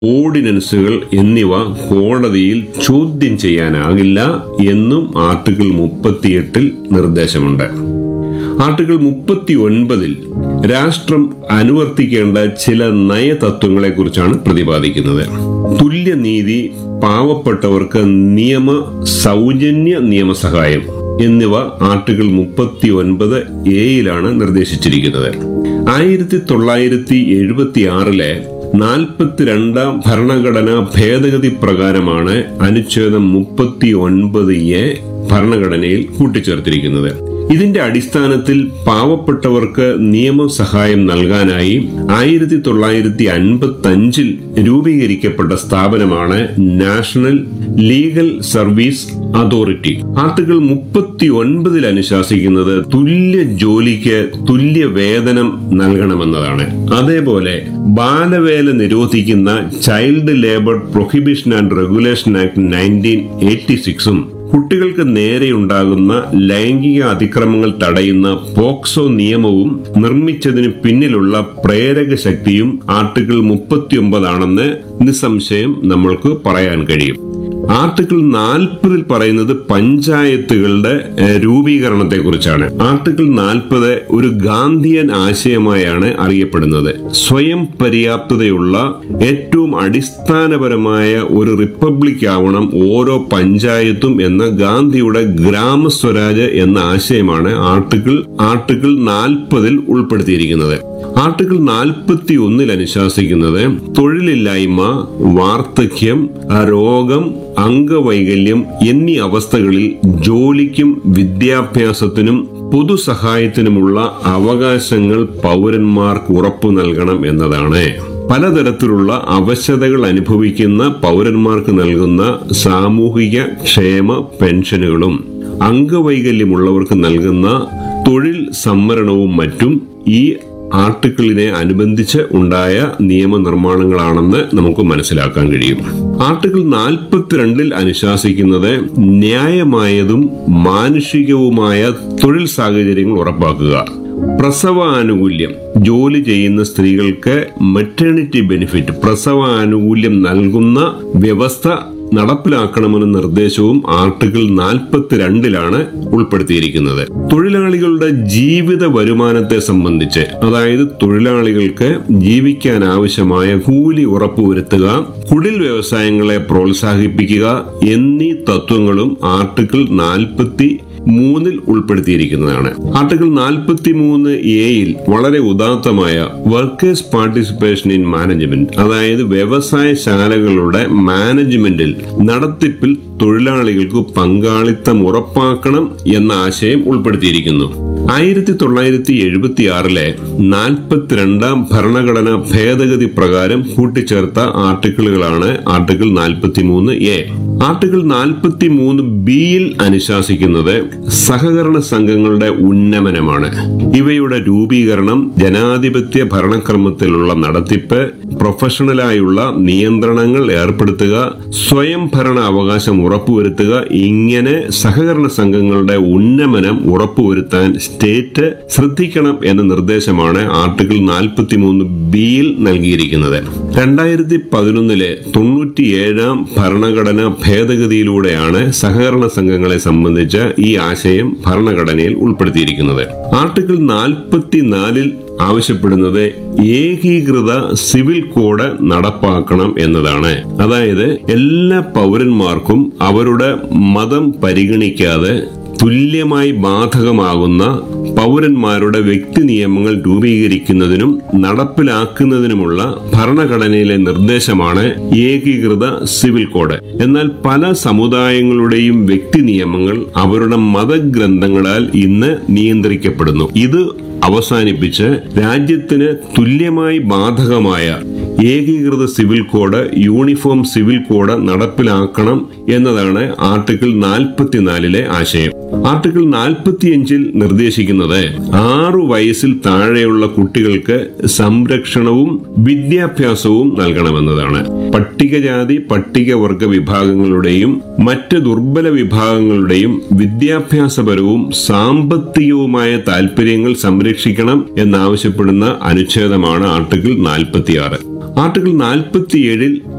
ഓർഡിനൻസുകൾ എന്നിവ കോടതിയിൽ ചോദ്യം ചെയ്യാനാകില്ല എന്നും ആർട്ടിക്കിൾ മുപ്പത്തിയെട്ടിൽ നിർദ്ദേശമുണ്ട് ആർട്ടിക്കിൾ മുപ്പത്തി ഒൻപതിൽ രാഷ്ട്രം അനുവർത്തിക്കേണ്ട ചില നയതത്വങ്ങളെക്കുറിച്ചാണ് പ്രതിപാദിക്കുന്നത് തുല്യനീതി പാവപ്പെട്ടവർക്ക് നിയമ സൗജന്യ നിയമസഹായം എന്നിവ ആർട്ടിക്കിൾ മുപ്പത്തി ഒൻപത് എയിലാണ് നിർദ്ദേശിച്ചിരിക്കുന്നത് ആയിരത്തി തൊള്ളായിരത്തി എഴുപത്തി ആറിലെ നാൽപ്പത്തിരണ്ടാം ഭരണഘടനാ ഭേദഗതി പ്രകാരമാണ് അനുച്ഛേദം മുപ്പത്തി ഒൻപത് എ ഭരണഘടനയിൽ കൂട്ടിച്ചേർത്തിരിക്കുന്നത് ഇതിന്റെ അടിസ്ഥാനത്തിൽ പാവപ്പെട്ടവർക്ക് നിയമസഹായം നൽകാനായി ആയിരത്തി തൊള്ളായിരത്തി അൻപത്തി അഞ്ചിൽ രൂപീകരിക്കപ്പെട്ട സ്ഥാപനമാണ് national legal service authority article മുപ്പത്തി ഒൻപതിൽ അനുശാസിക്കുന്നത് തുല്യ ജോലിക്ക് തുല്യ വേതനം നൽകണമെന്നതാണ് അതേപോലെ ബാലവേല നിരോധിക്കുന്ന child labour prohibition and regulation act nineteen eighty സിക്സും കുട്ടികൾക്ക് നേരെയുണ്ടാകുന്ന ലൈംഗിക അതിക്രമങ്ങൾ തടയുന്ന പോക്സോ നിയമവും നിർമ്മിച്ചതിന് പിന്നിലുള്ള പ്രേരക ശക്തിയും ആർട്ടിക്കിൾ മുപ്പത്തിയൊമ്പതാണെന്ന് നിസ്സംശയം നമ്മൾക്ക് പറയാൻ കഴിയും ആർട്ടിക്കിൾ നാൽപ്പതിൽ പറയുന്നത് പഞ്ചായത്തുകളുടെ ഏഹ്, രൂപീകരണത്തെക്കുറിച്ചാണ് ആർട്ടിക്കിൾ നാൽപ്പത് ഒരു ഗാന്ധിയൻ ആശയമായാണ് അറിയപ്പെടുന്നത് സ്വയം പര്യാപ്തതയുള്ള ഏറ്റവും അടിസ്ഥാനപരമായ ഒരു റിപ്പബ്ലിക് ആവണം ഓരോ പഞ്ചായത്തും എന്ന ഗാന്ധിയുടെ ഗ്രാമസ്വരാജ് എന്ന ആശയമാണ് ആർട്ടിക്കിൾ ആർട്ടിക്കിൾ നാൽപ്പതിൽ ഉൾപ്പെടുത്തിയിരിക്കുന്നത് ആർട്ടിക്കിൾ നാൽപ്പത്തി ഒന്നിൽ അനുശാസിക്കുന്നത് തൊഴിലില്ലായ്മ വാർദ്ധക്യം രോഗം അംഗവൈകല്യം എന്നീ അവസ്ഥകളിൽ ജോലിക്കും വിദ്യാഭ്യാസത്തിനും പൊതുസഹായത്തിനുമുള്ള അവകാശങ്ങൾ പൗരന്മാർക്ക് ഉറപ്പു നൽകണം എന്നതാണ് പലതരത്തിലുള്ള അവശതകൾ അനുഭവിക്കുന്ന പൗരന്മാർക്ക് നൽകുന്ന സാമൂഹിക ക്ഷേമ പെൻഷനുകളും അംഗവൈകല്യമുള്ളവർക്ക് നൽകുന്ന തൊഴിൽ സംവരണവും മറ്റും ഈ ആർട്ടിക്കിളിനെ അനുബന്ധിച്ച് ഉണ്ടായ നിയമനിർമ്മാണങ്ങളാണെന്ന് നമുക്ക് മനസ്സിലാക്കാൻ കഴിയും ആർട്ടിക്കിൾ നാൽപ്പത്തിരണ്ടിൽ അനുശാസിക്കുന്നത് ന്യായമായതും മാനുഷികവുമായ തൊഴിൽ സാഹചര്യങ്ങൾ ഉറപ്പാക്കുക പ്രസവ ആനുകൂല്യം ജോലി ചെയ്യുന്ന സ്ത്രീകൾക്ക് മെറ്റേണിറ്റി ബെനിഫിറ്റ് പ്രസവ ആനുകൂല്യം നൽകുന്ന വ്യവസ്ഥ നടപ്പിലാക്കണമെന്ന നിർദ്ദേശവും ആർട്ടിക്കിൾ നാൽപ്പത്തിരണ്ടിലാണ് ഉൾപ്പെടുത്തിയിരിക്കുന്നത് തൊഴിലാളികളുടെ ജീവിത വരുമാനത്തെ സംബന്ധിച്ച് അതായത് തൊഴിലാളികൾക്ക് ജീവിക്കാൻ ആവശ്യമായ കൂലി ഉറപ്പുവരുത്തുക കുടിൽ വ്യവസായങ്ങളെ പ്രോത്സാഹിപ്പിക്കുക എന്നീ തത്വങ്ങളും ആർട്ടിക്കിൾ നാൽപ്പത്തി മൂന്നിൽ ഉൾപ്പെടുത്തിയിരിക്കുന്നതാണ് ആർട്ടിക്കിൾ നാൽപ്പത്തി മൂന്ന് എയിൽ വളരെ ഉദാത്തമായ വർക്കേഴ്സ് പാർട്ടിസിപ്പേഷൻ ഇൻ മാനേജ്മെന്റ് അതായത് വ്യവസായശാലകളുടെ മാനേജ്മെന്റിൽ നടത്തിപ്പിൽ തൊഴിലാളികൾക്ക് പങ്കാളിത്തം ഉറപ്പാക്കണം എന്ന ആശയം ഉൾപ്പെടുത്തിയിരിക്കുന്നു ആയിരത്തി തൊള്ളായിരത്തി എഴുപത്തി ആറിലെ നാൽപ്പത്തിരണ്ടാം ഭരണഘടനാ ഭേദഗതി പ്രകാരം കൂട്ടിച്ചേർത്ത ആർട്ടിക്കിളുകളാണ് ആർട്ടിക്കിൾ നാൽപ്പത്തി മൂന്ന് എ ആർട്ടിക്കിൾ നാൽപ്പത്തി മൂന്ന് ബിയിൽ അനുശാസിക്കുന്നത് സഹകരണ സംഘങ്ങളുടെ ഉന്നമനമാണ് ഇവയുടെ രൂപീകരണം ജനാധിപത്യ ഭരണക്രമത്തിലുള്ള നടത്തിപ്പ് പ്രൊഫഷണലായുള്ള നിയന്ത്രണങ്ങൾ ഏർപ്പെടുത്തുക സ്വയം ഭരണ അവകാശം ഉറപ്പുവരുത്തുക ഇങ്ങനെ സഹകരണ സംഘങ്ങളുടെ ഉന്നമനം ഉറപ്പുവരുത്താൻ സ്റ്റേറ്റ് ശ്രദ്ധിക്കണം എന്ന നിർദ്ദേശമാണ് ആർട്ടിക്കിൾ നാൽപ്പത്തി മൂന്ന് ബിയിൽ നൽകിയിരിക്കുന്നത് രണ്ടായിരത്തി പതിനൊന്നിലെ തൊണ്ണൂറ്റിയേഴാം ഭരണഘടനാ ഭേദഗതിയിലൂടെയാണ് സഹകരണ സംഘങ്ങളെ സംബന്ധിച്ച ഈ ആശയം ഭരണഘടനയിൽ ഉൾപ്പെടുത്തിയിരിക്കുന്നത് ആർട്ടിക്കിൾ നാൽപ്പത്തിനാലിൽ ആവശ്യപ്പെടുന്നത് ഏകീകൃത സിവിൽ കോഡ് നടപ്പാക്കണം എന്നതാണ് അതായത് എല്ലാ പൗരന്മാർക്കും അവരുടെ മതം പരിഗണിക്കാതെ തുല്യമായി ബാധകമാകുന്ന പൗരന്മാരുടെ വ്യക്തി നിയമങ്ങൾ രൂപീകരിക്കുന്നതിനും നടപ്പിലാക്കുന്നതിനുമുള്ള ഭരണഘടനയിലെ നിർദ്ദേശമാണ് ഏകീകൃത സിവിൽ കോഡ് എന്നാൽ പല സമുദായങ്ങളുടെയും വ്യക്തി നിയമങ്ങൾ അവരുടെ മതഗ്രന്ഥങ്ങളാൽ ഇന്ന് നിയന്ത്രിക്കപ്പെടുന്നു ഇത് അവസാനിപ്പിച്ച് രാജ്യത്തിന് തുല്യമായി ബാധകമായ ഏകീകൃത civil code uniform civil code നടപ്പിലാക്കണം എന്നതാണ് ആർട്ടിക്കിൾ നാൽപ്പത്തിനാലിലെ ആശയം ആർട്ടിക്കിൾ നാൽപ്പത്തിയഞ്ചിൽ നിർദ്ദേശിക്കുന്നത് ആറു വയസ്സിൽ താഴെയുള്ള കുട്ടികൾക്ക് സംരക്ഷണവും വിദ്യാഭ്യാസവും നൽകണമെന്നതാണ് പട്ടികജാതി പട്ടികവർഗ വിഭാഗങ്ങളുടെയും മറ്റ് ദുർബല വിഭാഗങ്ങളുടെയും വിദ്യാഭ്യാസപരവും സാമ്പത്തികവുമായ താൽപര്യങ്ങൾ സംരക്ഷിക്കണം എന്നാവശ്യപ്പെടുന്ന അനുച്ഛേദമാണ് ആർട്ടിക്കിൾ നാൽപ്പത്തിയാറ് ആർട്ടിക്കിൾ നാൽപ്പത്തിയേഴിൽ